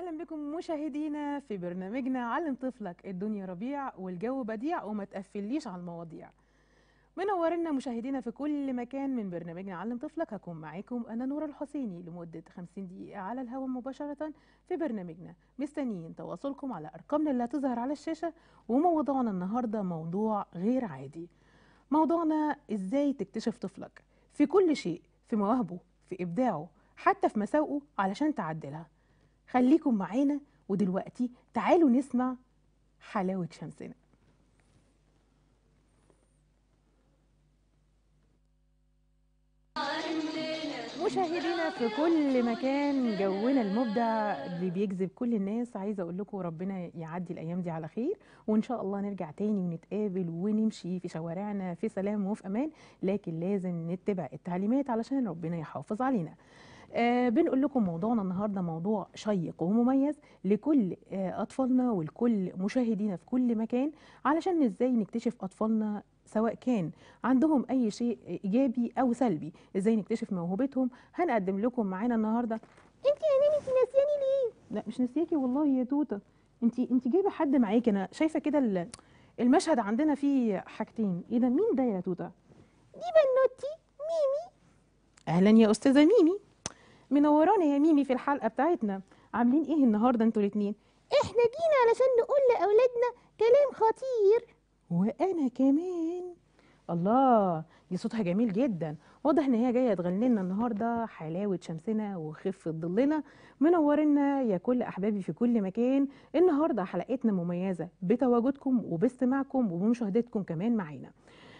اهلا بكم مشاهدينا في برنامجنا علم طفلك الدنيا ربيع والجو بديع وما تقفليش على المواضيع منورنا مشاهدينا في كل مكان من برنامجنا علم طفلك هكون معاكم انا نور الحسيني لمده 50 دقيقه على الهواء مباشره في برنامجنا مستنيين تواصلكم على ارقامنا اللي هتظهر على الشاشه وموضوعنا النهارده موضوع غير عادي موضوعنا ازاي تكتشف طفلك في كل شيء في مواهبه في ابداعه حتى في مساوئه علشان تعدلها خليكم معانا ودلوقتي تعالوا نسمع حلاوة شمسنا مشاهدينا في كل مكان جونا المبدع اللي بيجذب كل الناس عايزه اقول لكم ربنا يعدي الايام دي على خير وان شاء الله نرجع تاني ونتقابل ونمشي في شوارعنا في سلام وفي امان لكن لازم نتبع التعليمات علشان ربنا يحافظ علينا آه بنقول لكم موضوعنا النهارده موضوع شيق ومميز لكل آه اطفالنا ولكل مشاهدينا في كل مكان علشان ازاي نكتشف اطفالنا سواء كان عندهم اي شيء ايجابي او سلبي ازاي نكتشف موهبتهم هنقدم لكم معانا النهارده انت يا ناني انت ناسياني ليه لا مش ناسياكي والله يا توته انت انت جايبه حد معاكي انا شايفه كده ال- المشهد عندنا فيه حاجتين ايه ده مين ده يا توته دي بنوتي ميمي اهلا يا استاذه ميمي منورانا يا ميمي في الحلقه بتاعتنا عاملين ايه النهارده انتوا الاتنين احنا جينا علشان نقول لاولادنا كلام خطير وانا كمان الله دي صوتها جميل جدا واضح ان هي جايه تغني لنا النهارده حلاوه شمسنا وخفه ظلنا منورنا يا كل احبابي في كل مكان النهارده حلقتنا مميزه بتواجدكم وباستماعكم وبمشاهدتكم كمان معانا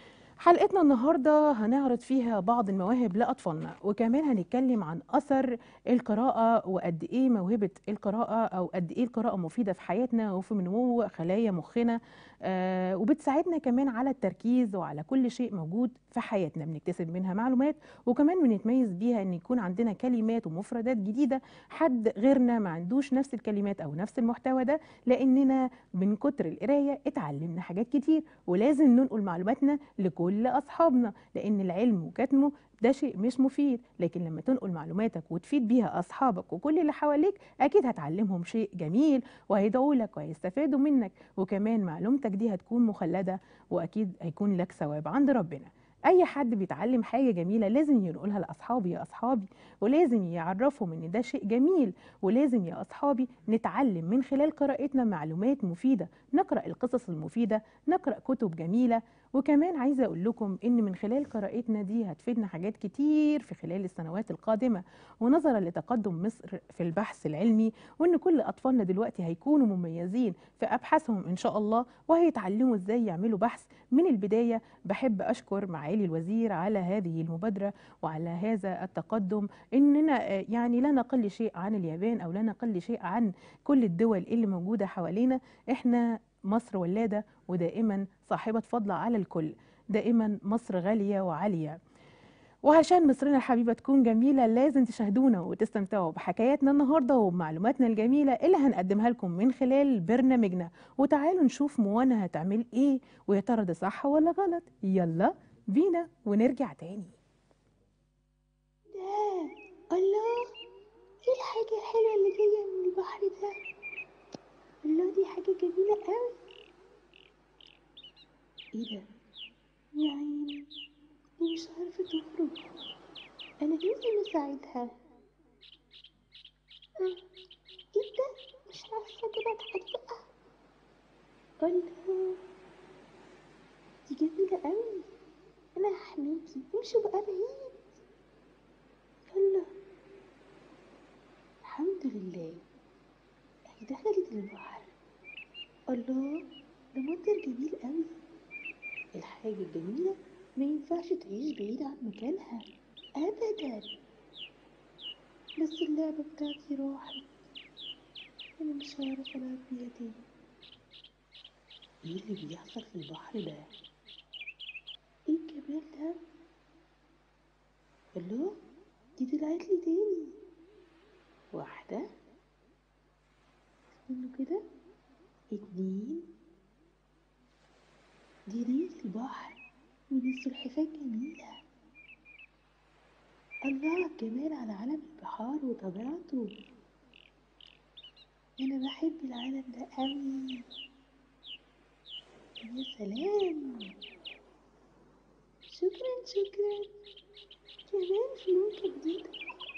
حلقتنا النهارده هنعرض فيها بعض المواهب لاطفالنا وكمان هنتكلم عن اثر القراءه وقد ايه موهبه القراءه او قد ايه القراءه مفيده في حياتنا وفي نمو خلايا مخنا آه وبتساعدنا كمان على التركيز وعلى كل شيء موجود في حياتنا بنكتسب منها معلومات وكمان بنتميز بيها ان يكون عندنا كلمات ومفردات جديده حد غيرنا ما عندوش نفس الكلمات او نفس المحتوى ده لاننا من كتر القرايه اتعلمنا حاجات كتير ولازم ننقل معلوماتنا لكل اصحابنا لان العلم وكتمه ده شيء مش مفيد لكن لما تنقل معلوماتك وتفيد بيها اصحابك وكل اللي حواليك اكيد هتعلمهم شيء جميل وهيدعوا لك وهيستفادوا منك وكمان معلومتك دي هتكون مخلده واكيد هيكون لك ثواب عند ربنا اي حد بيتعلم حاجه جميله لازم ينقلها لاصحابي يا اصحابي ولازم يعرفهم ان ده شيء جميل ولازم يا اصحابي نتعلم من خلال قراءتنا معلومات مفيده نقرا القصص المفيده نقرا كتب جميله وكمان عايزه اقول لكم ان من خلال قراءتنا دي هتفيدنا حاجات كتير في خلال السنوات القادمه ونظرا لتقدم مصر في البحث العلمي وان كل اطفالنا دلوقتي هيكونوا مميزين في ابحاثهم ان شاء الله وهيتعلموا ازاي يعملوا بحث من البدايه بحب اشكر معالي الوزير على هذه المبادره وعلى هذا التقدم اننا آه، يعني لا نقل شيء عن اليابان او لا نقل شيء عن كل الدول اللي موجوده حوالينا احنا مصر ولاده ودائما صاحبه فضل على الكل دائما مصر غاليه وعاليه وعشان مصرنا الحبيبه تكون جميله لازم تشاهدونا وتستمتعوا بحكاياتنا النهارده وبمعلوماتنا الجميله اللي هنقدمها لكم من خلال برنامجنا وتعالوا نشوف موانا هتعمل ايه ويا ترى ده صح ولا غلط يلا بينا ونرجع تاني ده الله ايه الحاجة الحلوة اللي جاية من البحر ده الله دي حاجة جميلة قوي ايه ده يا عيني دي مش عارفة تخرج انا لازم اساعدها آه، ايه ده مش عارفة كده اتحرق الله دي جميلة قوي انا هحميكي امشي بقى بعيد يلا الحمد لله هي دخلت البحر الله ده منظر جميل قوي الحاجة الجميلة ما ينفعش تعيش بعيد عن مكانها أبدا بس اللعبة بتاعتي راحت أنا مش هعرف ألعب بيها تاني ايه اللي بيحصل في البحر ده؟ ايه الجمال ده؟ الله دي طلعت لي تاني واحدة استنوا كده اتنين دي ريح البحر ودي السلحفاة جميلة الله على الجمال على عالم البحار وطبيعته أنا بحب العالم ده أوي يا سلام شكرا شكرا كمان فلوكة جديدة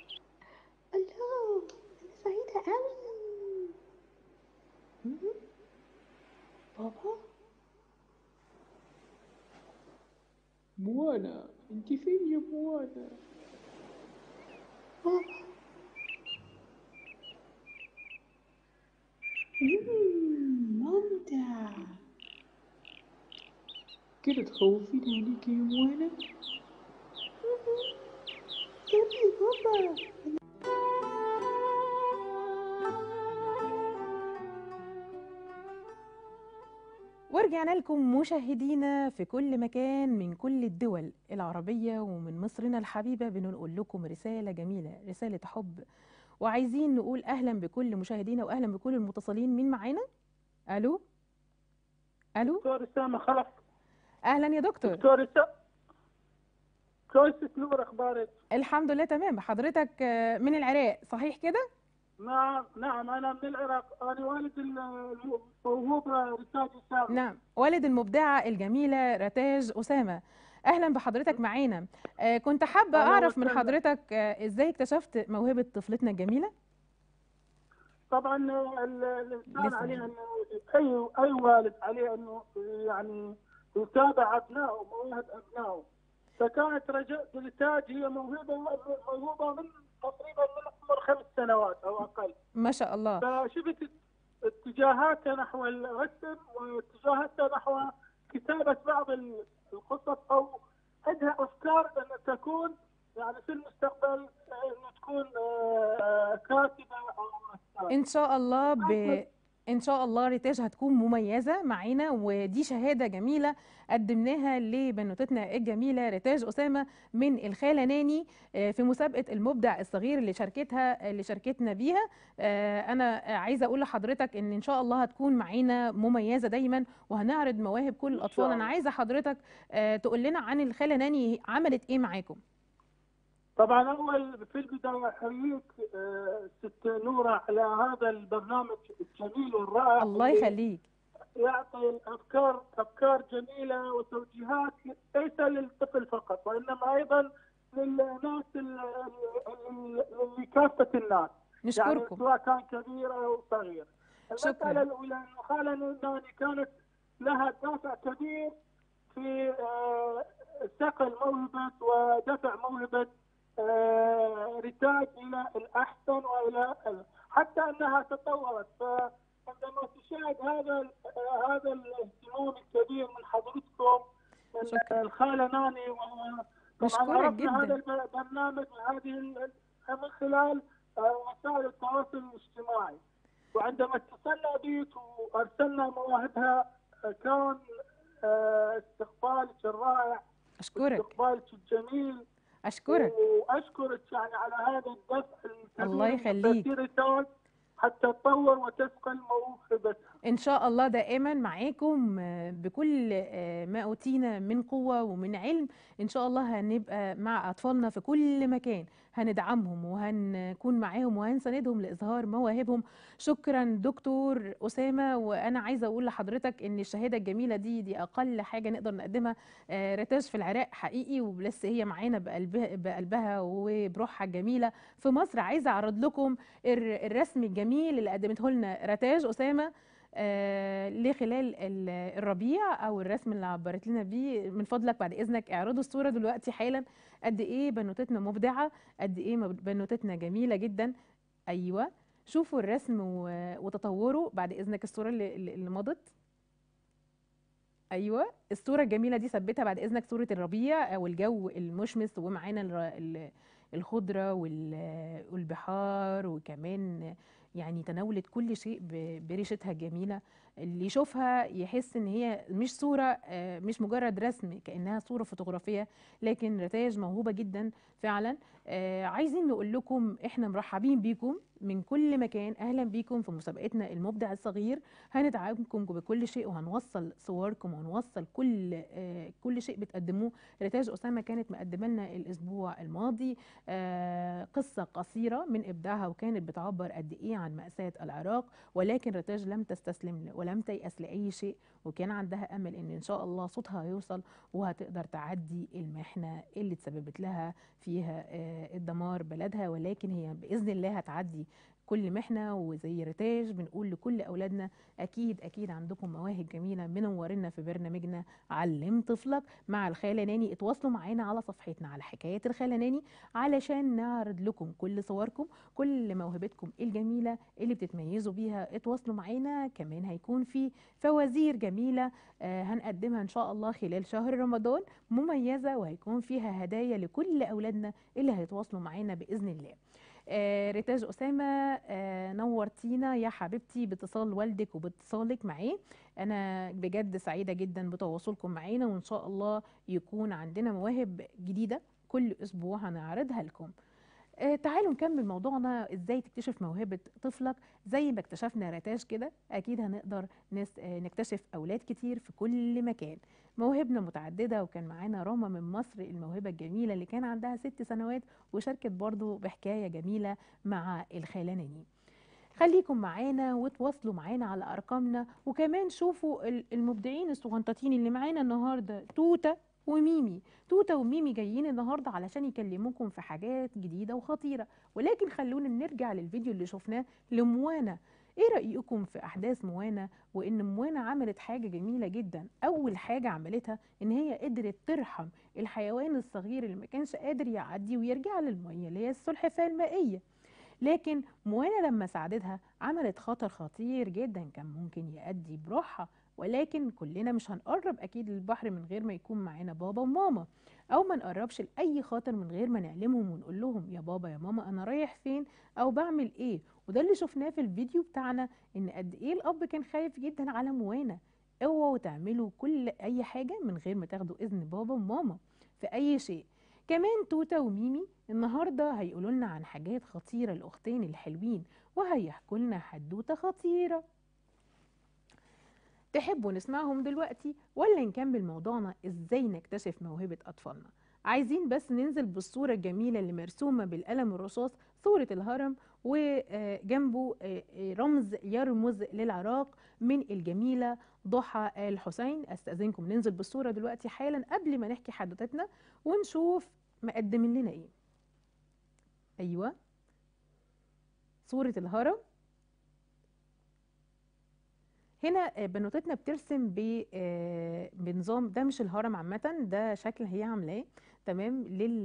الله أنا سعيدة أوي مم. بابا موانا انت فين يا موانا بابا مم، ممتع كده تخوفين عليك يا موانا سوري بابا ورجعنا لكم مشاهدينا في كل مكان من كل الدول العربية ومن مصرنا الحبيبة بنقول لكم رسالة جميلة رسالة حب وعايزين نقول أهلا بكل مشاهدينا وأهلا بكل المتصلين مين معانا ألو ألو دكتور اسامه خلف أهلا يا دكتور دكتور اسامه كويس نور اخبارك الحمد لله تمام حضرتك آه، من العراق صحيح كده نعم نعم انا من العراق انا والد الموهوب رشاد اسامه نعم والد المبدعة الجميلة رتاج أسامة أهلا بحضرتك معانا آه، كنت حابة أهلا أعرف من وسهلا. حضرتك آه، إزاي اكتشفت موهبة طفلتنا الجميلة طبعا ال- الانسان لسه. عليه انه اي اي والد عليه انه يعني يتابع ابنائه مواهب ابنائه فكانت رجاء رشاد هي موهبه موهوبه من تقريبا من عمر خمس سنوات او اقل ما شاء الله فشفت اتجاهاتها نحو الرسم واتجاهاتها نحو كتابة بعض ال- القصص أو عندها أفكار أن تكون يعني في المستقبل أن تكون آه، كاتبة أو رسالة. ان شاء الله ب... ان شاء الله ريتاج هتكون مميزه معانا ودي شهاده جميله قدمناها لبنوتتنا الجميله ريتاج اسامه من الخاله ناني آه، في مسابقه المبدع الصغير اللي شاركتها اللي شاركتنا بيها آه، انا عايزه اقول لحضرتك ان ان شاء الله هتكون معانا مميزه دايما وهنعرض مواهب كل إن الاطفال شاء انا الله. عايزه حضرتك آه، تقول لنا عن الخاله ناني عملت ايه معاكم طبعا أول في البداية أحييك آه، ست نورة على هذا البرنامج الجميل والرائع الله اللي يخليك يعطي افكار افكار جميله وتوجيهات ليس للطفل فقط وانما ايضا للناس ال- ال- ال- لكافه الناس يعني نشكركم سواء كان كبير او صغير. شكراً. المساله الاولى انه خاله نوناني كانت لها دافع كبير في آه، صقل موهبه ودفع موهبه آه، رتاج الى الاحسن والى ال- حتى انها تطورت فعندما تشاهد هذا آه، هذا الاهتمام الكبير من حضرتكم من شكراً. الخاله ناني و- طبعا نشكرك عرفنا هذا جدا البرنامج وهذه ال- من خلال آه، وسائل التواصل الاجتماعي وعندما اتصلنا بك وارسلنا مواهبها آه، كان آه، استقبالك الرائع اشكرك استقبالك الجميل اشكرك واشكرك يعني على هذا الدفع الكبير الله يخليك. من تأثير حتى تطور وتثقل موهبتها ان شاء الله دائما معاكم آه، بكل آه، ما اوتينا من قوه ومن علم ان شاء الله هنبقى مع اطفالنا في كل مكان هندعمهم وهنكون معاهم وهنساندهم لاظهار مواهبهم شكرا دكتور اسامه وانا عايزه اقول لحضرتك ان الشهاده الجميله دي دي اقل حاجه نقدر نقدمها آه، ريتاج في العراق حقيقي ولسه هي معانا بقلبها بقلبها وبروحها الجميله في مصر عايزه اعرض لكم الر- الرسم الجميل اللي قدمته لنا رتاج اسامه آه لخلال ال- الربيع او الرسم اللي عبرت لنا بيه من فضلك بعد اذنك اعرضوا الصوره دلوقتي حالا قد ايه بنوتتنا مبدعه قد ايه مب- بنوتتنا جميله جدا ايوه شوفوا الرسم و- وتطوره بعد اذنك الصوره اللي, اللي اللي مضت ايوه الصوره الجميله دي ثبتها بعد اذنك صوره الربيع والجو المشمس ومعانا الر- ال- الخضره وال- والبحار وكمان يعني تناولت كل شيء ب- بريشتها الجميله اللي يشوفها يحس ان هي مش صوره آه، مش مجرد رسم كانها صوره فوتوغرافيه لكن رتاج موهوبه جدا فعلا آه، عايزين نقول لكم احنا مرحبين بيكم من كل مكان اهلا بيكم في مسابقتنا المبدع الصغير هندعمكم بكل شيء وهنوصل صوركم وهنوصل كل آه، كل شيء بتقدموه ريتاج اسامه كانت مقدمه لنا الاسبوع الماضي آه، قصه قصيره من ابداعها وكانت بتعبر قد ايه عن مأساة العراق ولكن رتاج لم تستسلم ولم تيأس لأي شيء وكان عندها أمل إن إن شاء الله صوتها هيوصل وهتقدر تعدي المحنة اللي تسببت لها فيها آه، الدمار بلدها ولكن هي بإذن الله هتعدي كل محنة وزي رتاج بنقول لكل أولادنا أكيد أكيد عندكم مواهب جميلة منورنا في برنامجنا علم طفلك مع الخالة ناني اتواصلوا معانا على صفحتنا على حكاية الخالة ناني علشان نعرض لكم كل صوركم كل موهبتكم الجميلة اللي بتتميزوا بيها اتواصلوا معانا كمان هيكون في فوازير جميلة آه هنقدمها إن شاء الله خلال شهر رمضان مميزة وهيكون فيها هدايا لكل أولادنا اللي هيتواصلوا معانا بإذن الله آه ريتاج أسامة آه نورتينا يا حبيبتي باتصال والدك وباتصالك معاه أنا بجد سعيدة جدا بتواصلكم معانا وإن شاء الله يكون عندنا مواهب جديدة كل أسبوع هنعرضها لكم آه تعالوا نكمل موضوعنا ازاي تكتشف موهبة طفلك زي ما اكتشفنا رتاج كده اكيد هنقدر نس... آه نكتشف اولاد كتير في كل مكان مواهبنا متعددة وكان معانا راما من مصر الموهبة الجميلة اللي كان عندها ست سنوات وشاركت برضو بحكاية جميلة مع الخالة ناني خليكم معانا وتواصلوا معانا على ارقامنا وكمان شوفوا ال- المبدعين الصغنطاطين اللي معانا النهارده توته وميمي توته وميمي جايين النهارده علشان يكلموكم في حاجات جديده وخطيره ولكن خلونا نرجع للفيديو اللي شفناه لموانا ايه رايكم في احداث موانا وان موانا عملت حاجه جميله جدا اول حاجه عملتها ان هي قدرت ترحم الحيوان الصغير اللي ما كانش قادر يعدي ويرجع للميه اللي هي السلحفاه المائيه لكن موانا لما ساعدتها عملت خطر خطير جدا كان ممكن يؤدي بروحها ولكن كلنا مش هنقرب اكيد للبحر من غير ما يكون معانا بابا وماما او ما نقربش لاي خاطر من غير ما نعلمهم ونقول لهم يا بابا يا ماما انا رايح فين او بعمل ايه وده اللي شفناه في الفيديو بتاعنا ان قد ايه الاب كان خايف جدا على موانا اوعوا تعملوا كل اي حاجه من غير ما تاخدوا اذن بابا وماما في اي شيء كمان توتا وميمي النهارده هيقولوا لنا عن حاجات خطيره الاختين الحلوين وهيحكوا لنا حدوته خطيره تحبوا نسمعهم دلوقتي ولا نكمل موضوعنا ازاي نكتشف موهبة أطفالنا عايزين بس ننزل بالصورة الجميلة اللي مرسومة بالقلم الرصاص صورة الهرم وجنبه رمز يرمز للعراق من الجميلة ضحى آل حسين استأذنكم ننزل بالصورة دلوقتي حالا قبل ما نحكي حدوتتنا ونشوف مقدمين لنا ايه ايوه صورة الهرم هنا آه، بنوتتنا بترسم ب- آه، بنظام ده مش الهرم عامة ده شكل هي عاملاه تمام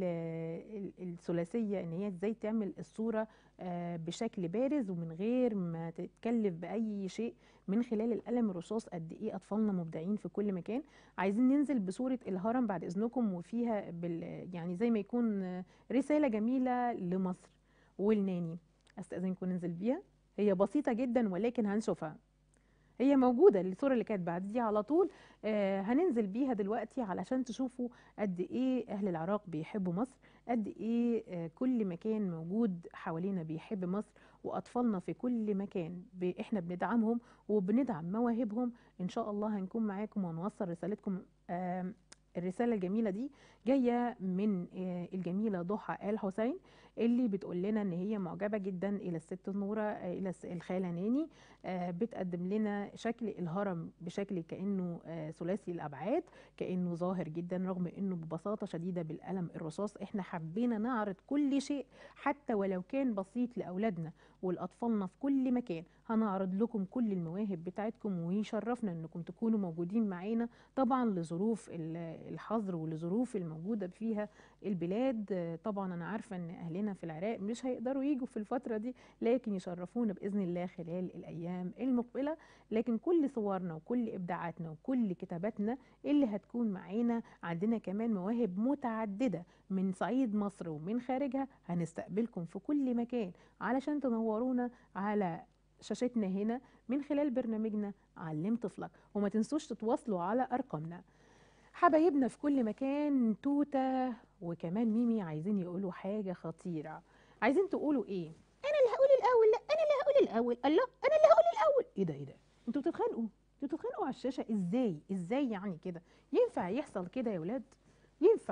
للثلاثية ان هي ازاي تعمل الصورة آه، بشكل بارز ومن غير ما تتكلف بأي شيء من خلال القلم الرصاص قد ايه اطفالنا مبدعين في كل مكان عايزين ننزل بصورة الهرم بعد اذنكم وفيها بال يعني زي ما يكون آه، رسالة جميلة لمصر والناني استأذنكم ننزل بيها هي بسيطة جدا ولكن هنشوفها هي موجودة الصورة اللي كانت بعد دي على طول آه هننزل بيها دلوقتي علشان تشوفوا قد ايه اهل العراق بيحبوا مصر قد ايه آه كل مكان موجود حوالينا بيحب مصر واطفالنا في كل مكان ب- احنا بندعمهم وبندعم مواهبهم ان شاء الله هنكون معاكم ونوصل رسالتكم آه الرسالة الجميلة دي جاية من آه، الجميلة ضحى آل حسين اللي بتقول لنا ان هي معجبة جدا الى الست النورة آه، الى الس- الخالة ناني آه، بتقدم لنا شكل الهرم بشكل كأنه آه، ثلاثي الأبعاد كأنه ظاهر جدا رغم أنه ببساطة شديدة بالقلم الرصاص احنا حبينا نعرض كل شيء حتى ولو كان بسيط لأولادنا والأطفالنا في كل مكان هنعرض لكم كل المواهب بتاعتكم ويشرفنا أنكم تكونوا موجودين معانا طبعا لظروف ال- الحظر ولظروف الموجودة فيها البلاد آه، طبعا أنا عارفة أن أهلنا في العراق مش هيقدروا يجوا في الفترة دي لكن يشرفونا بإذن الله خلال الأيام المقبلة لكن كل صورنا وكل إبداعاتنا وكل كتاباتنا اللي هتكون معانا عندنا كمان مواهب متعددة من صعيد مصر ومن خارجها هنستقبلكم في كل مكان علشان تنورونا على شاشتنا هنا من خلال برنامجنا علم طفلك وما تنسوش تتواصلوا على أرقامنا حبايبنا في كل مكان توتة وكمان ميمي عايزين يقولوا حاجة خطيرة عايزين تقولوا ايه انا اللي هقول الاول لا انا اللي هقول الاول الله انا اللي هقول الاول ايه ده ايه ده انتوا بتتخانقوا انتوا بتتخانقوا على الشاشة ازاي ازاي يعني كده ينفع يحصل كده يا ولاد ينفع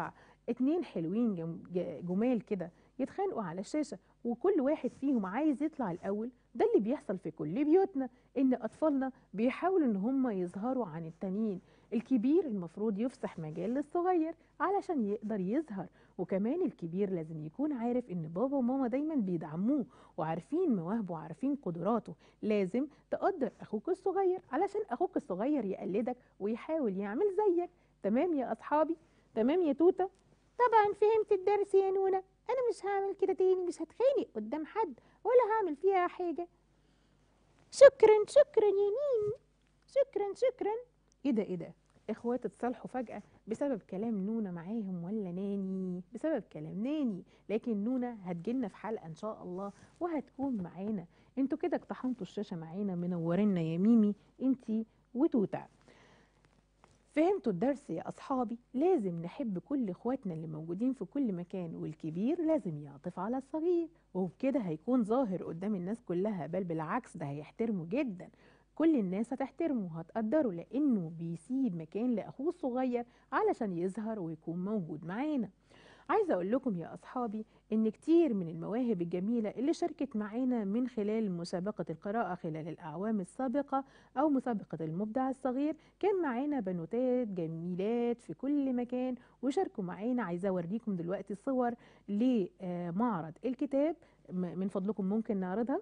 اتنين حلوين جم- ج- جمال كده يتخانقوا على الشاشة وكل واحد فيهم عايز يطلع الأول ده اللي بيحصل في كل بيوتنا إن أطفالنا بيحاولوا إن هم يظهروا عن التانيين الكبير المفروض يفسح مجال للصغير علشان يقدر يظهر وكمان الكبير لازم يكون عارف إن بابا وماما دايما بيدعموه وعارفين مواهبه وعارفين قدراته لازم تقدر أخوك الصغير علشان أخوك الصغير يقلدك ويحاول يعمل زيك تمام يا أصحابي تمام يا توتة طبعا فهمت الدرس يا نونا انا مش هعمل كده تاني مش هتخانق قدام حد ولا هعمل فيها حاجة شكرا شكرا يا نين شكرا شكرا ايه ده ايه ده اخوات اتصالحوا فجأة بسبب كلام نونا معاهم ولا ناني بسبب كلام ناني لكن نونا هتجيلنا في حلقة ان شاء الله وهتكون معانا انتوا كده اقتحمتوا الشاشة معانا منورينا يا ميمي انتي وتوتا فهمتوا الدرس يا أصحابي لازم نحب كل إخواتنا اللي موجودين في كل مكان والكبير لازم يعطف على الصغير وبكده هيكون ظاهر قدام الناس كلها بل بالعكس ده هيحترمه جدا كل الناس هتحترمه وهتقدره لأنه بيسيب مكان لأخوه الصغير علشان يظهر ويكون موجود معانا عايزة أقول لكم يا أصحابي إن كتير من المواهب الجميلة اللي شاركت معانا من خلال مسابقة القراءة خلال الأعوام السابقة أو مسابقة المبدع الصغير كان معانا بنوتات جميلات في كل مكان وشاركوا معانا عايزة أوريكم دلوقتي صور لمعرض الكتاب م- من فضلكم ممكن نعرضها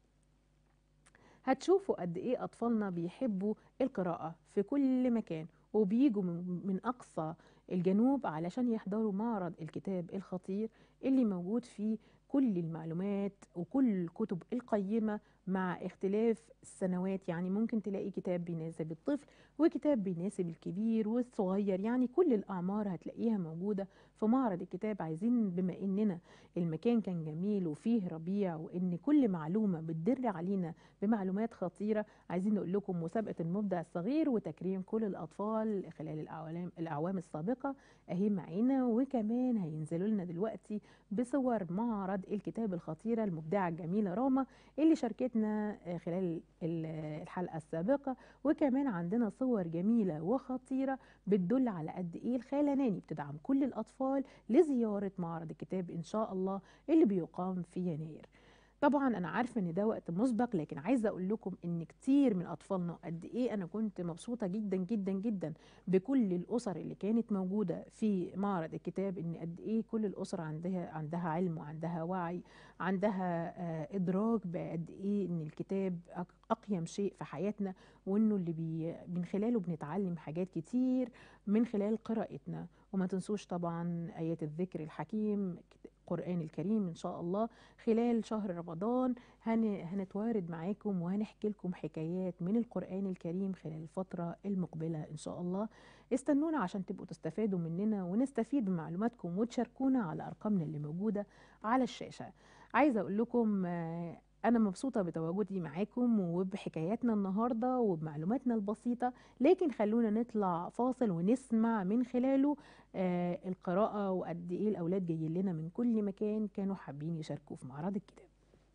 هتشوفوا قد ايه اطفالنا بيحبوا القراءة في كل مكان وبيجوا من من اقصى الجنوب علشان يحضروا معرض الكتاب الخطير اللي موجود فيه كل المعلومات وكل الكتب القيمة مع اختلاف السنوات يعني ممكن تلاقي كتاب بيناسب الطفل وكتاب بيناسب الكبير والصغير يعني كل الأعمار هتلاقيها موجودة في معرض الكتاب عايزين بما إننا المكان كان جميل وفيه ربيع وإن كل معلومة بتدر علينا بمعلومات خطيرة عايزين نقول لكم مسابقة المبدع الصغير وتكريم كل الأطفال خلال الأعوام, الأعوام السابقة أهي معانا وكمان هينزلوا لنا دلوقتي بصور معرض الكتاب الخطيرة المبدعة الجميلة راما اللي شاركتنا آه، خلال ال- الحلقة السابقة وكمان عندنا صور جميلة وخطيرة بتدل على قد إيه الخالة ناني بتدعم كل الأطفال لزيارة معرض الكتاب إن شاء الله اللي بيقام في يناير طبعا انا عارفه ان ده وقت مسبق لكن عايزه اقول لكم ان كتير من اطفالنا قد ايه انا كنت مبسوطه جدا جدا جدا بكل الاسر اللي كانت موجوده في معرض الكتاب ان قد ايه كل الاسر عندها عندها علم وعندها وعي عندها آه، ادراك بقد ايه ان الكتاب أق- اقيم شيء في حياتنا وانه اللي بي من خلاله بنتعلم حاجات كتير من خلال قراءتنا وما تنسوش طبعا ايات الذكر الحكيم القرآن الكريم إن شاء الله خلال شهر رمضان هن... هنتوارد معاكم وهنحكي لكم حكايات من القرآن الكريم خلال الفترة المقبلة إن شاء الله استنونا عشان تبقوا تستفادوا مننا ونستفيد بمعلوماتكم وتشاركونا على أرقامنا اللي موجودة على الشاشة عايزة أقول لكم آه، أنا مبسوطة بتواجدي معاكم وبحكاياتنا النهاردة وبمعلوماتنا البسيطة لكن خلونا نطلع فاصل ونسمع من خلاله آه، القراءة وقد إيه الأولاد جايين لنا من كل مكان كانوا حابين يشاركوا في معرض الكتاب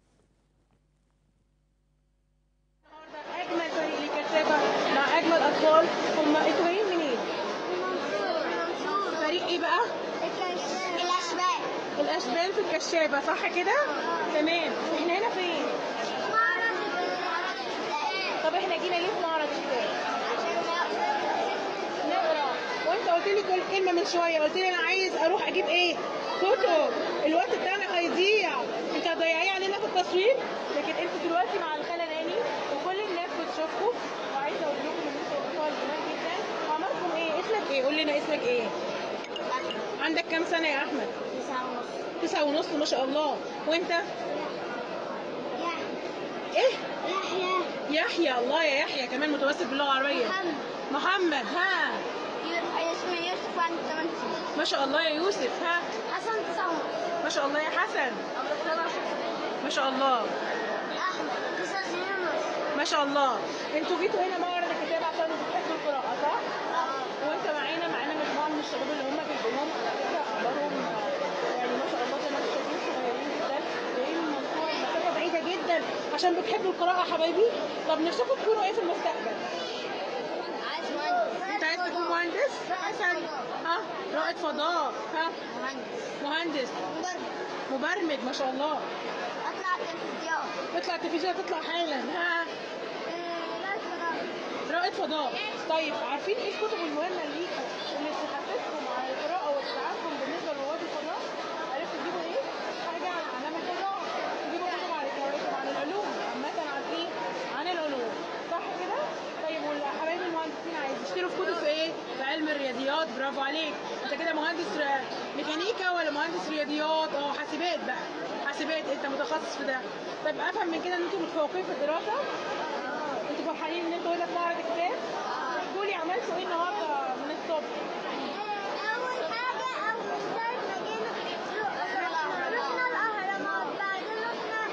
اجمل فريق للكتابه مع اجمل اطفال هم انتوا جايين منين؟ فريق ايه بقى؟ الأشبال الاشبال في الكشافه صح كده؟ تمام احنا هنا فين؟ طب احنا جينا ليه في معرض الكتاب؟ نقرا وانت قلت لي كل كلمه من شويه قلت لي انا عايز اروح اجيب ايه؟ كتب الوقت بتاعنا هيضيع انت هتضيعيه علينا في التصوير لكن انتوا دلوقتي مع الخاله ناني وكل الناس بتشوفكم وعايزه اقول لكم ان انتوا اطفال جمال جدا عمركم ايه؟ اسمك ايه؟ قول لنا اسمك ايه؟ عندك كام سنه يا احمد؟ تسعة ونص تسعة ونص ما شاء الله وانت؟ ايه؟ يحيى يحيى الله يا يحيى كمان متوسط باللغه العربيه محمد محمد ها يو- اسمي يوسف عندي 8 سنين ما شاء الله يا يوسف ها حسن تسعة ونص ما شاء الله يا حسن عبد الرحمن عشر سنين ما شاء الله أحمد تسع سنين ونص ما شاء الله انتوا جيتوا هنا معرض الكتاب عشان بتحبوا القراءه صح؟ آه. وانت معانا معانا مجموعه من الشباب اللي هم بيجيبوهم على فكره اعمارهم آه، يعني ما شاء الله زي ما انتم شايفين صغيرين جدا جايين من منصوره المسافه بعيده جدا عشان بتحبوا القراءه يا حبايبي طب نفسكم تكونوا ايه في المستقبل؟ عايز مهندس انت عايز تكون تكون مهندس حسن ها رائد فضاء ها مهندس مهندس مبرمج مبرمج ما شاء الله اطلع التلفزيون تطلع التلفزيون تطلع حالا ها لا فضاء رائد فضاء طيب عارفين ايه الكتب المهمه ليكم اللي تحفزكم على القراءه وتساعدكم بالنسبه لرواد الفضاء عرفتوا تجيبوا ايه حاجه عن اعلام الفضاء تجيبوا كتب عن الكواكب عن العلوم عامه عن ايه عن العلوم صح كده طيب والحبايب المهندسين عايز يشتروا في كتب في ايه في علم الرياضيات برافو عليك انت كده مهندس ر- ميكانيكا ولا مهندس رياضيات اه حاسبات بقى حاسبات انت متخصص في ده طيب افهم من كده ان انتوا متفوقين في الدراسه انتوا فرحانين ان انتوا هنا في معرض الكتاب احكوا لي عملتوا ايه النهارده من الصبح اول حاجه اول ستارت ما جينا رحنا الاهرامات بعدين رحنا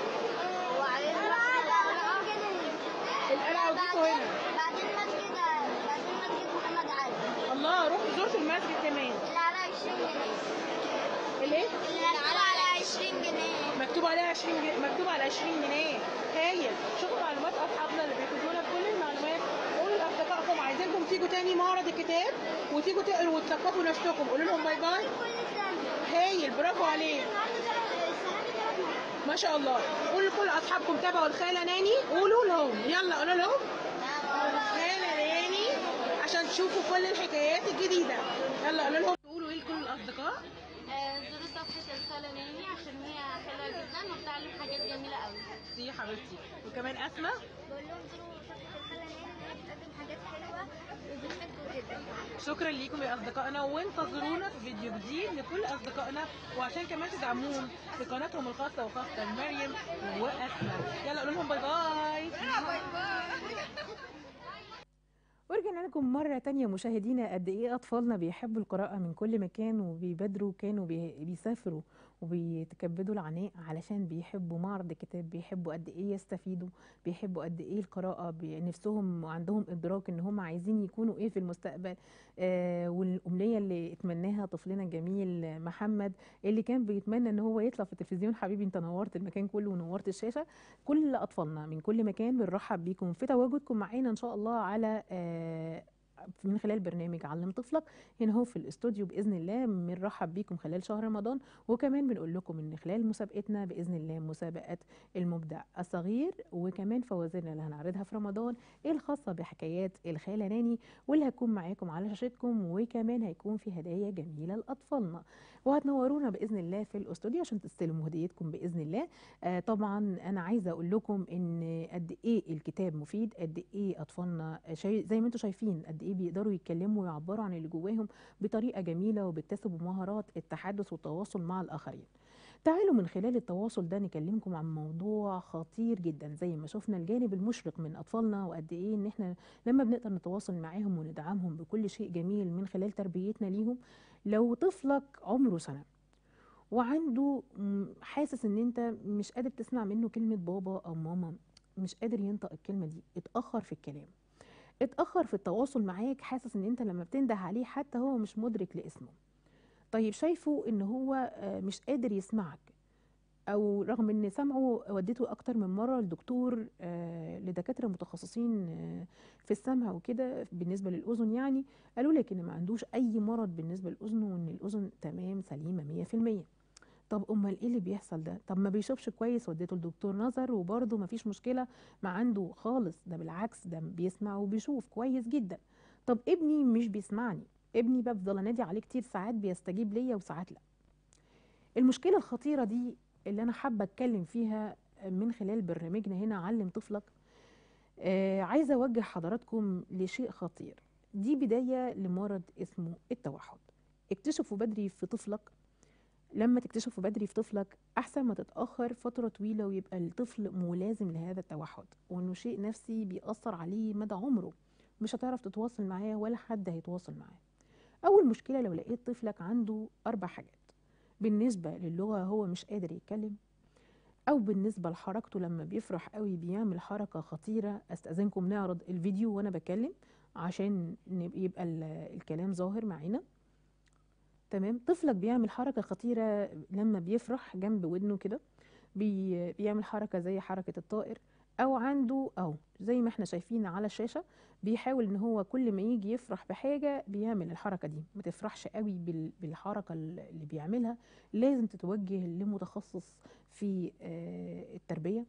القلعه وجيتوا هنا بعدين مسجد بعدين مسجد محمد علي الله رحت زرت المسجد كمان اللي على 20 جنيه الايه اللي على 20 جنيه مكتوب عليها 20 جنيه مكتوب على 20 جنيه هايل شوفوا معلومات اصحابنا اللي بيفيدونا بكل المعلومات قولوا لاصدقائكم عايزينكم تيجوا تاني معرض الكتاب وتيجوا تقروا وتثقفوا نفسكم قولوا لهم باي باي كل سنه هايل برافو عليك النهارده ثلاث السنه دي ثلاث مرات ما شاء الله قولوا لكل اصحابكم تابعوا الخاله ناني قولوا لهم يلا قولوا لهم خاله ناني عشان تشوفوا كل الحكايات الجديده يلا قولوا لهم قولوا ايه لكل الاصدقاء زوروا صفحة الخالة ناني عشان هي حلوة جدا وبتعلم حاجات جميلة قوي دي يا حبيبتي وكمان اسماء بقول لهم زوروا صفحة الخالة ناني هي بتقدم حاجات حلوة وبتفيدكم جدا شكرا ليكم يا اصدقائنا وانتظرونا في فيديو جديد لكل اصدقائنا وعشان كمان تدعموهم في قناتهم الخاصه وخاصه مريم واسماء يلا قولوا لهم باي باي ورجعنا لكم مرة تانية مشاهدينا قد ايه اطفالنا بيحبوا القراءة من كل مكان وبيبادروا كانوا بي- بيسافروا وبيتكبدوا العناء علشان بيحبوا معرض الكتاب بيحبوا قد ايه يستفيدوا بيحبوا قد ايه القراءة بي- نفسهم وعندهم ادراك ان هم عايزين يكونوا ايه في المستقبل آه والامنية اللي اتمناها طفلنا الجميل محمد اللي كان بيتمنى ان هو يطلع في التلفزيون حبيبي انت نورت المكان كله ونورت الشاشة كل اطفالنا من كل مكان بنرحب بيكم في تواجدكم معانا ان شاء الله على آه، من خلال برنامج علم طفلك هنا هو في الاستوديو باذن الله بنرحب بيكم خلال شهر رمضان وكمان بنقول لكم ان خلال مسابقتنا باذن الله مسابقه المبدع الصغير وكمان فوازيرنا اللي هنعرضها في رمضان الخاصه بحكايات الخاله ناني واللي هتكون معاكم على شاشتكم وكمان هيكون في هدايا جميله لاطفالنا وهتنورونا باذن الله في الاستوديو عشان تستلموا هديتكم باذن الله آه طبعا انا عايزه اقول لكم ان قد ايه الكتاب مفيد قد ايه اطفالنا شاي زي ما انتم شايفين قد ايه بيقدروا يتكلموا ويعبروا عن اللي جواهم بطريقه جميله وبيكتسبوا مهارات التحدث والتواصل مع الاخرين تعالوا من خلال التواصل ده نكلمكم عن موضوع خطير جدا زي ما شفنا الجانب المشرق من اطفالنا وقد ايه ان احنا لما بنقدر نتواصل معاهم وندعمهم بكل شيء جميل من خلال تربيتنا ليهم لو طفلك عمره سنه وعنده م- حاسس ان انت مش قادر تسمع منه كلمة بابا او ماما مش قادر ينطق الكلمة دي اتأخر في الكلام اتأخر في التواصل معاك حاسس ان انت لما بتنده عليه حتى هو مش مدرك لاسمه طيب شايفه ان هو آه، مش قادر يسمعك او رغم ان سمعه وديته اكتر من مره لدكتور آه، لدكاتره متخصصين آه، في السمع وكده بالنسبه للاذن يعني قالوا لك ان ما عندوش اي مرض بالنسبه للاذن وان الاذن تمام سليمه 100% طب امال ايه اللي بيحصل ده طب ما بيشوفش كويس وديته لدكتور نظر وبرضه ما فيش مشكله ما عنده خالص ده بالعكس ده بيسمع وبيشوف كويس جدا طب ابني مش بيسمعني ابني بفضل انادي عليه كتير ساعات بيستجيب ليا وساعات لا المشكله الخطيره دي اللي انا حابه اتكلم فيها من خلال برنامجنا هنا علم طفلك آه عايزه اوجه حضراتكم لشيء خطير دي بدايه لمرض اسمه التوحد اكتشفوا بدري في طفلك لما تكتشفوا بدري في طفلك احسن ما تتاخر فتره طويله ويبقى الطفل ملازم لهذا التوحد وانه شيء نفسي بيأثر عليه مدى عمره مش هتعرف تتواصل معاه ولا حد هيتواصل معاه اول مشكله لو لقيت طفلك عنده اربع حاجات بالنسبه للغه هو مش قادر يتكلم او بالنسبه لحركته لما بيفرح قوي بيعمل حركه خطيره استاذنكم نعرض الفيديو وانا بكلم عشان نب- يبقى ال- الكلام ظاهر معانا تمام طفلك بيعمل حركه خطيره لما بيفرح جنب ودنه كده بي بيعمل حركة زي حركة الطائر او عنده او زي ما احنا شايفين على الشاشة بيحاول ان هو كل ما يجي يفرح بحاجة بيعمل الحركة دي ما تفرحش قوي بال- بالحركة اللي بيعملها لازم تتوجه لمتخصص في آه، التربية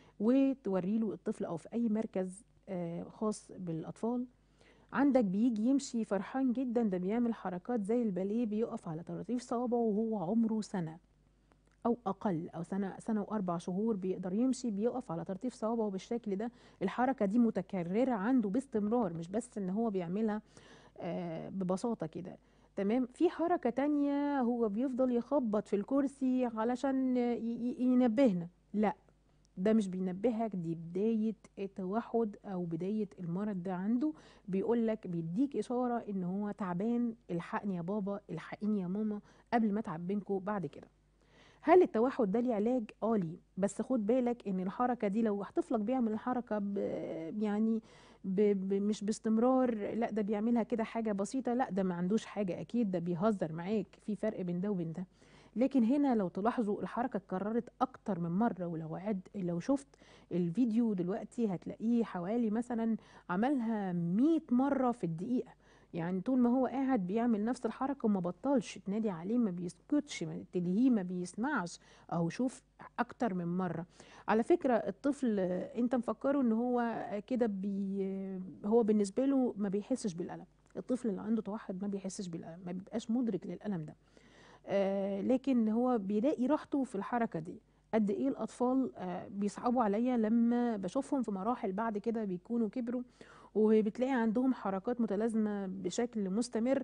وتوري له الطفل او في اي مركز آه، خاص بالاطفال عندك بيجي يمشي فرحان جدا ده بيعمل حركات زي الباليه بيقف على طراطيف صوابعه وهو عمره سنة او اقل او سنه سنه واربع شهور بيقدر يمشي بيقف على طراطيف صوابعه بالشكل ده الحركه دي متكرره عنده باستمرار مش بس ان هو بيعملها آه، ببساطه كده تمام في حركه تانية هو بيفضل يخبط في الكرسي علشان ي- ي- ينبهنا لا ده مش بينبهك دي بداية التوحد أو بداية المرض ده عنده بيقولك بيديك إشارة إن هو تعبان الحقني يا بابا الحقيني يا ماما قبل ما أتعب بينكوا بعد كده هل التوحد ده ليه علاج؟ اه ليه بس خد بالك ان الحركه دي لو طفلك بيعمل الحركه ب يعني ب ب مش باستمرار لا ده بيعملها كده حاجه بسيطه لا ده ما عندوش حاجه اكيد ده بيهزر معاك في فرق بين ده وبين ده لكن هنا لو تلاحظوا الحركه اتكررت اكتر من مره ولو عد لو شفت الفيديو دلوقتي هتلاقيه حوالي مثلا عملها 100 مره في الدقيقه يعني طول ما هو قاعد بيعمل نفس الحركة وما بطلش تنادي عليه ما بيسكتش ما تلهيه ما بيسمعش أو شوف أكتر من مرة على فكرة الطفل آه، أنت مفكره إن هو كده بي هو بالنسبة له ما بيحسش بالألم الطفل اللي عنده توحد ما بيحسش بالألم ما بيبقاش مدرك للألم ده آه، لكن هو بيلاقي راحته في الحركة دي قد ايه الاطفال آه، بيصعبوا عليا لما بشوفهم في مراحل بعد كده بيكونوا كبروا وبتلاقي عندهم حركات متلازمه بشكل مستمر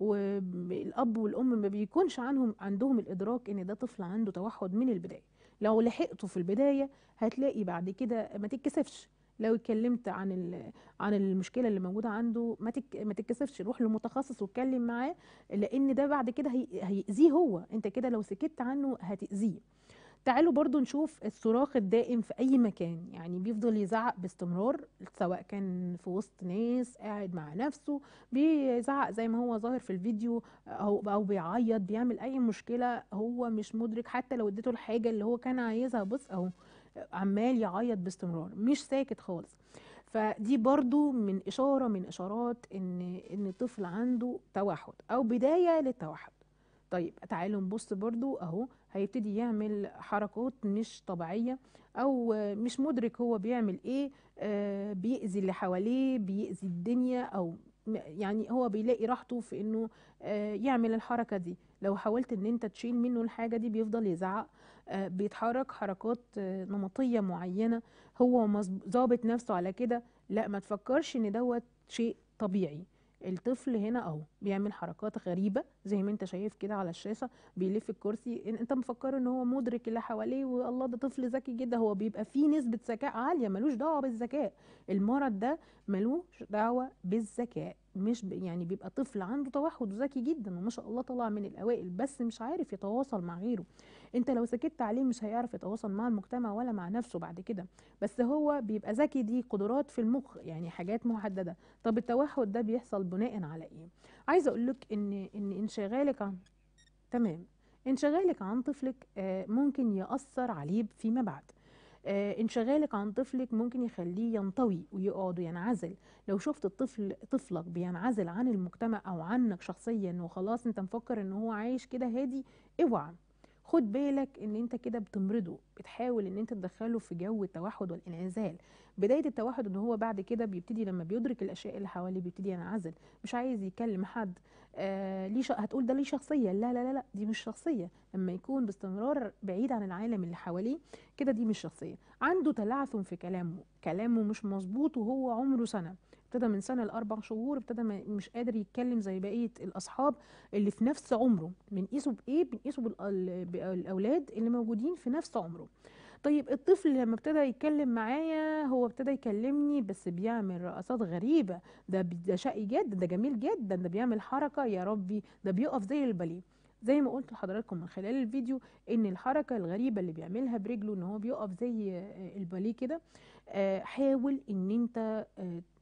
والاب والام ما بيكونش عنهم عندهم الادراك ان ده طفل عنده توحد من البدايه لو لحقته في البدايه هتلاقي بعد كده ما تتكسفش لو اتكلمت عن ال- عن المشكله اللي موجوده عنده ما تك ما تتكسفش روح لمتخصص واتكلم معاه لان ده بعد كده هي- هيأذيه هو انت كده لو سكت عنه هتأذيه تعالوا برضو نشوف الصراخ الدائم في أي مكان يعني بيفضل يزعق باستمرار سواء كان في وسط ناس قاعد مع نفسه بيزعق زي ما هو ظاهر في الفيديو أو, أو بيعيط بيعمل أي مشكلة هو مش مدرك حتى لو اديته الحاجة اللي هو كان عايزها بص أهو عمال يعيط باستمرار مش ساكت خالص فدي برضو من إشارة من إشارات إن إن الطفل عنده توحد أو بداية للتوحد طيب تعالوا نبص برضو اهو هيبتدي يعمل حركات مش طبيعية او آه، مش مدرك هو بيعمل ايه آه، بيأذي اللي حواليه بيأذي الدنيا او م- يعني هو بيلاقي راحته في انه آه، يعمل الحركة دي لو حاولت ان انت تشيل منه الحاجة دي بيفضل يزعق آه، بيتحرك حركات آه، نمطية معينة هو مظب- ظابط نفسه على كده لا ما تفكرش ان دوت شيء طبيعي الطفل هنا اهو بيعمل حركات غريبة زي ما انت شايف كده على الشاشة بيلف الكرسي إن- انت مفكره ان هو مدرك اللي حواليه والله ده طفل ذكي جدا هو بيبقى فيه نسبة ذكاء عالية ملوش دعوة بالذكاء المرض ده ملوش دعوة بالذكاء مش ب... يعني بيبقى طفل عنده توحد وذكي جدا وما شاء الله طلع من الاوائل بس مش عارف يتواصل مع غيره انت لو سكت عليه مش هيعرف يتواصل مع المجتمع ولا مع نفسه بعد كده بس هو بيبقى ذكي دي قدرات في المخ يعني حاجات محددة طب التوحد ده بيحصل بناء على ايه عايزه اقول لك ان ان انشغالك عن تمام انشغالك عن طفلك آه، ممكن يأثر عليه فيما بعد آه، انشغالك عن طفلك ممكن يخليه ينطوي ويقعد وينعزل لو شفت الطفل طفلك بينعزل عن المجتمع او عنك شخصيا وخلاص انت مفكر ان هو عايش كده هادي اوعى خد بالك ان انت كده بتمرضه بتحاول ان انت تدخله في جو التوحد والانعزال بدايه التوحد ان هو بعد كده بيبتدي لما بيدرك الاشياء اللي حواليه بيبتدي ينعزل مش عايز يكلم حد آه ليه ش... هتقول ده ليه شخصيه لا لا لا لا دي مش شخصيه لما يكون باستمرار بعيد عن العالم اللي حواليه كده دي مش شخصيه عنده تلعثم في كلامه كلامه مش مظبوط وهو عمره سنه ابتدى من سنه لاربع شهور ابتدى ما- مش قادر يتكلم زي بقيه الاصحاب اللي في نفس عمره بنقيسه بايه بنقيسه بالأل- بالاولاد اللي موجودين في نفس عمره طيب الطفل لما ابتدى يتكلم معايا هو ابتدى يكلمني بس بيعمل رقصات غريبة ده بي- ده شقي جدا ده جميل جدا ده بيعمل حركة يا ربي ده بيقف زي الباليه زي ما قلت لحضراتكم من خلال الفيديو ان الحركة الغريبة اللي بيعملها برجله ان هو بيقف زي آه، الباليه كده آه، حاول ان انت آه،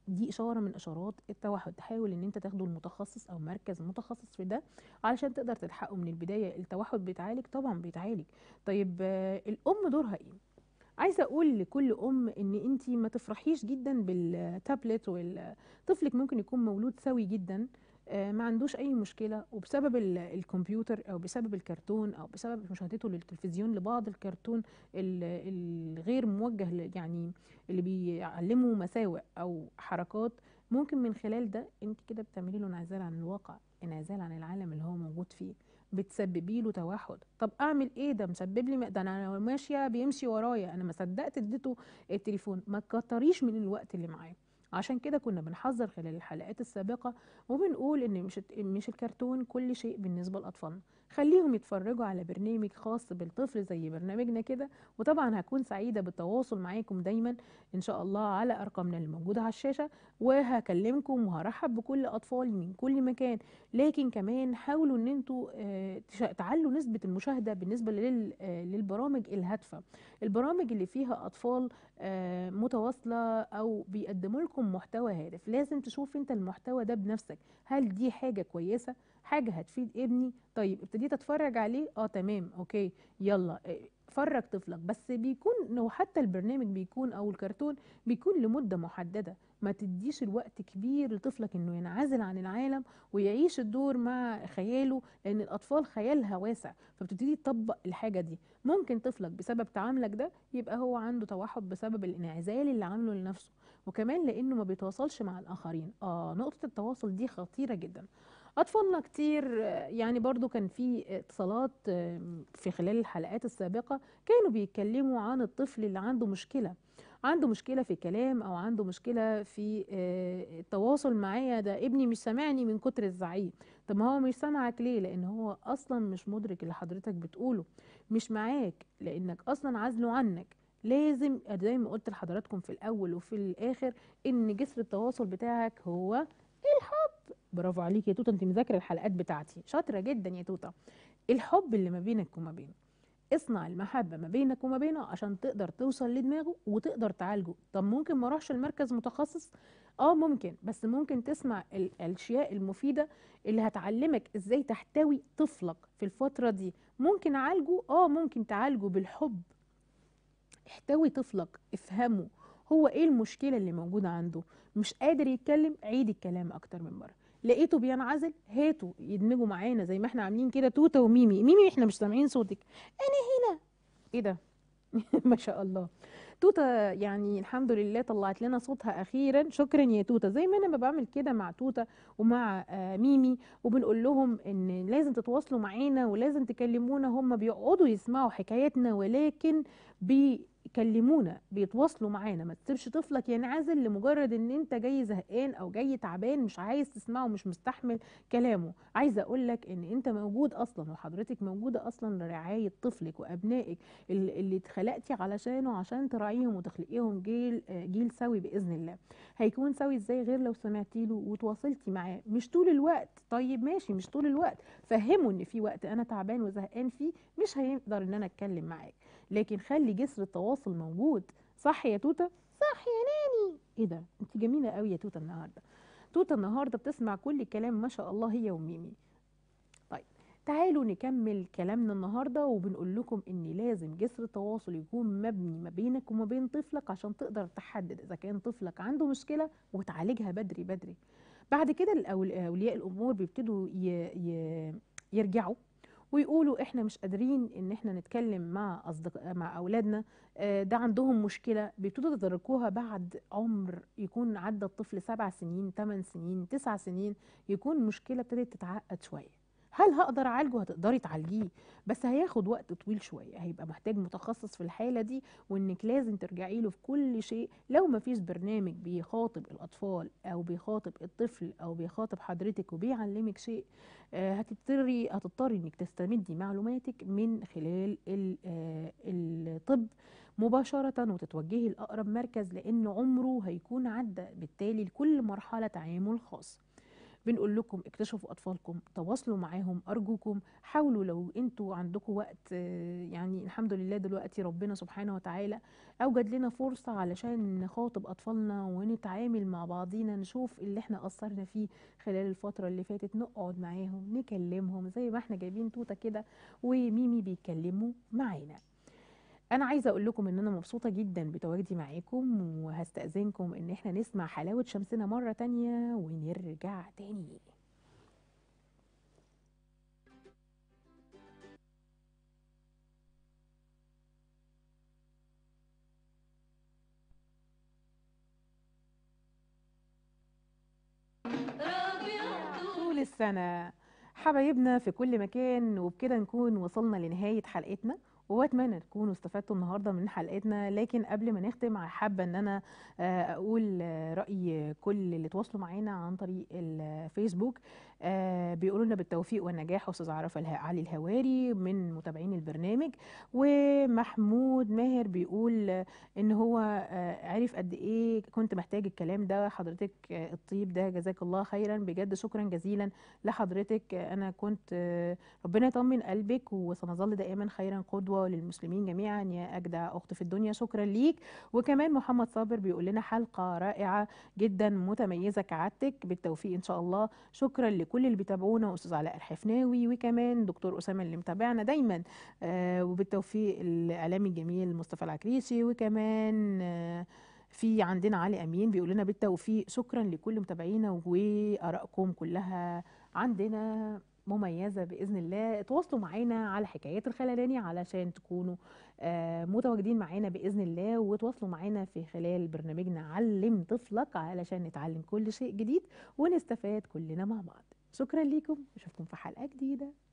دي اشاره من اشارات التوحد تحاول ان انت تاخده المتخصص او مركز متخصص في ده علشان تقدر تلحقه من البدايه التوحد بيتعالج طبعا بيتعالج طيب آه، الام دورها ايه عايزه اقول لكل ام ان انت ما تفرحيش جدا بالتابلت والطفلك ممكن يكون مولود سوي جدا آه، ما عندوش اي مشكله وبسبب ال- الكمبيوتر او بسبب الكرتون او بسبب مشاهدته للتلفزيون لبعض الكرتون ال- الغير موجه ل- يعني اللي بيعلموا مساوئ او حركات ممكن من خلال ده انت كده بتعملي له انعزال عن الواقع انعزال عن العالم اللي هو موجود فيه بتسببي له توحد طب اعمل ايه ده مسبب لي ده انا ماشيه بيمشي ورايا انا ما صدقت اديته التليفون ما تكتريش من الوقت اللي معاه عشان كده كنا بنحذر خلال الحلقات السابقه وبنقول ان مش مش الكرتون كل شيء بالنسبه لاطفالنا خليهم يتفرجوا على برنامج خاص بالطفل زي برنامجنا كده وطبعا هكون سعيده بالتواصل معاكم دايما ان شاء الله على ارقامنا اللي موجوده على الشاشه وهكلمكم وهرحب بكل اطفالي من كل مكان لكن كمان حاولوا ان انتوا آه، تش- تعلوا نسبه المشاهده بالنسبه لل- آه، للبرامج الهادفه البرامج اللي فيها اطفال آه، متواصله او بيقدموا لكم محتوى هادف لازم تشوف انت المحتوى ده بنفسك هل دي حاجه كويسه حاجه هتفيد ابني طيب ابتديت اتفرج عليه اه تمام اوكي يلا آه، فرج طفلك بس بيكون لو حتى البرنامج بيكون او الكرتون بيكون لمده محدده ما تديش الوقت كبير لطفلك انه ينعزل عن العالم ويعيش الدور مع خياله لان الاطفال خيالها واسع فبتبتدي تطبق الحاجه دي ممكن طفلك بسبب تعاملك ده يبقى هو عنده توحد بسبب الانعزال اللي عامله لنفسه وكمان لانه ما بيتواصلش مع الاخرين اه نقطه التواصل دي خطيره جدا اطفالنا كتير آه، يعني برضو كان في اتصالات آه، في خلال الحلقات السابقه كانوا بيتكلموا عن الطفل اللي عنده مشكله عنده مشكله في الكلام او عنده مشكله في آه، التواصل معايا ده ابني مش سامعني من كتر الزعيق طب ما هو مش سامعك ليه لان هو اصلا مش مدرك اللي حضرتك بتقوله مش معاك لانك اصلا عازله عنك لازم زي ما قلت لحضراتكم في الاول وفي الاخر ان جسر التواصل بتاعك هو الحب برافو عليك يا توته انت مذاكره الحلقات بتاعتي شاطره جدا يا توته الحب اللي ما بينك وما بينه اصنع المحبة ما بينك وما بينه عشان تقدر توصل لدماغه وتقدر تعالجه طب ممكن ما اروحش المركز متخصص اه ممكن بس ممكن تسمع ال- الاشياء المفيدة اللي هتعلمك ازاي تحتوي طفلك في الفترة دي ممكن اعالجه اه ممكن تعالجه بالحب احتوي طفلك افهمه هو ايه المشكلة اللي موجودة عنده مش قادر يتكلم عيد الكلام اكتر من مرة لقيته بينعزل هاته يدمجوا معانا زي ما احنا عاملين كده توته وميمي ميمي احنا مش سامعين صوتك انا هنا ايه ده ما شاء الله توته يعني الحمد لله طلعت لنا صوتها اخيرا شكرا يا توته زي ما انا ما بعمل كده مع توته ومع آه، ميمي وبنقول لهم ان لازم تتواصلوا معانا ولازم تكلمونا هم بيقعدوا يسمعوا حكاياتنا ولكن بيكلمونا بيتواصلوا معانا ما تسيبش طفلك ينعزل لمجرد ان انت جاي زهقان او جاي تعبان مش عايز تسمعه مش مستحمل كلامه عايزه اقول لك ان انت موجود اصلا وحضرتك موجوده اصلا لرعايه طفلك وابنائك ال- اللي اتخلقتي علشانه عشان تراعيهم وتخلقيهم جيل آه، جيل سوي باذن الله هيكون سوي ازاي غير لو سمعتي له وتواصلتي معاه مش طول الوقت طيب ماشي مش طول الوقت فهمه ان في وقت انا تعبان وزهقان فيه مش هيقدر ان انا اتكلم معاك لكن خلي جسر التواصل موجود صح يا توته صح يا ناني ايه ده انت جميله قوي يا توته النهارده توته النهارده بتسمع كل الكلام ما شاء الله هي وميمي طيب تعالوا نكمل كلامنا النهارده وبنقول لكم ان لازم جسر التواصل يكون مبني ما بينك وما بين طفلك عشان تقدر تحدد اذا كان طفلك عنده مشكله وتعالجها بدري بدري بعد كده الأول- اولياء الامور بيبتدوا ي... ي... يرجعوا ويقولوا احنا مش قادرين ان احنا نتكلم مع اصدقاء مع اولادنا آه، ده عندهم مشكله بيبتدوا يتدركوها بعد عمر يكون عدى الطفل سبع سنين ثمان سنين تسع سنين يكون مشكله ابتدت تتعقد شويه هل هقدر اعالجه هتقدري تعالجيه بس هياخد وقت طويل شويه هيبقى محتاج متخصص في الحاله دي وانك لازم ترجعي له في كل شيء لو ما فيش برنامج بيخاطب الاطفال او بيخاطب الطفل او بيخاطب حضرتك وبيعلمك شيء آه، هتضطري هتضطري انك تستمدي معلوماتك من خلال ال- آه، الطب مباشرة وتتوجهي لأقرب مركز لأن عمره هيكون عدى بالتالي لكل مرحلة تعامل خاص بنقول لكم اكتشفوا اطفالكم تواصلوا معاهم ارجوكم حاولوا لو انتوا عندكم وقت آه، يعني الحمد لله دلوقتي ربنا سبحانه وتعالى اوجد لنا فرصه علشان نخاطب اطفالنا ونتعامل مع بعضينا نشوف اللي احنا قصرنا فيه خلال الفتره اللي فاتت نقعد معاهم نكلمهم زي ما احنا جايبين توته كده وميمي بيتكلموا معانا انا عايزه اقول لكم ان انا مبسوطه جدا بتواجدي معاكم وهستاذنكم ان احنا نسمع حلاوه شمسنا مره تانية ونرجع تاني طول السنة حبايبنا في كل مكان وبكده نكون وصلنا لنهاية حلقتنا واتمنى تكونوا استفدتوا النهارده من حلقتنا لكن قبل ما نختم حابه ان انا آه، اقول آه، راي كل اللي تواصلوا معانا عن طريق الفيسبوك آه، بيقولوا لنا بالتوفيق والنجاح استاذ عرفه اله- علي الهواري من متابعين البرنامج ومحمود ماهر بيقول آه، ان هو آه، عرف قد ايه كنت محتاج الكلام ده حضرتك آه، الطيب ده جزاك الله خيرا بجد شكرا جزيلا لحضرتك آه، انا كنت آه، ربنا يطمن قلبك وسنظل دائما خيرا قدوه للمسلمين جميعا يا اجدع اخت في الدنيا شكرا ليك وكمان محمد صابر بيقول لنا حلقه رائعه جدا متميزه كعادتك بالتوفيق ان شاء الله شكرا لكل اللي بيتابعونا واستاذ علاء الحفناوي وكمان دكتور اسامه اللي متابعنا دايما آه وبالتوفيق الاعلامي الجميل مصطفى العكريسي وكمان آه في عندنا علي امين بيقول لنا بالتوفيق شكرا لكل متابعينا وارائكم كلها عندنا مميزه باذن الله تواصلوا معانا على حكايات الخللاني علشان تكونوا آه، متواجدين معانا باذن الله وتواصلوا معانا في خلال برنامجنا علم طفلك علشان نتعلم كل شيء جديد ونستفاد كلنا مع بعض شكرا ليكم اشوفكم في حلقه جديده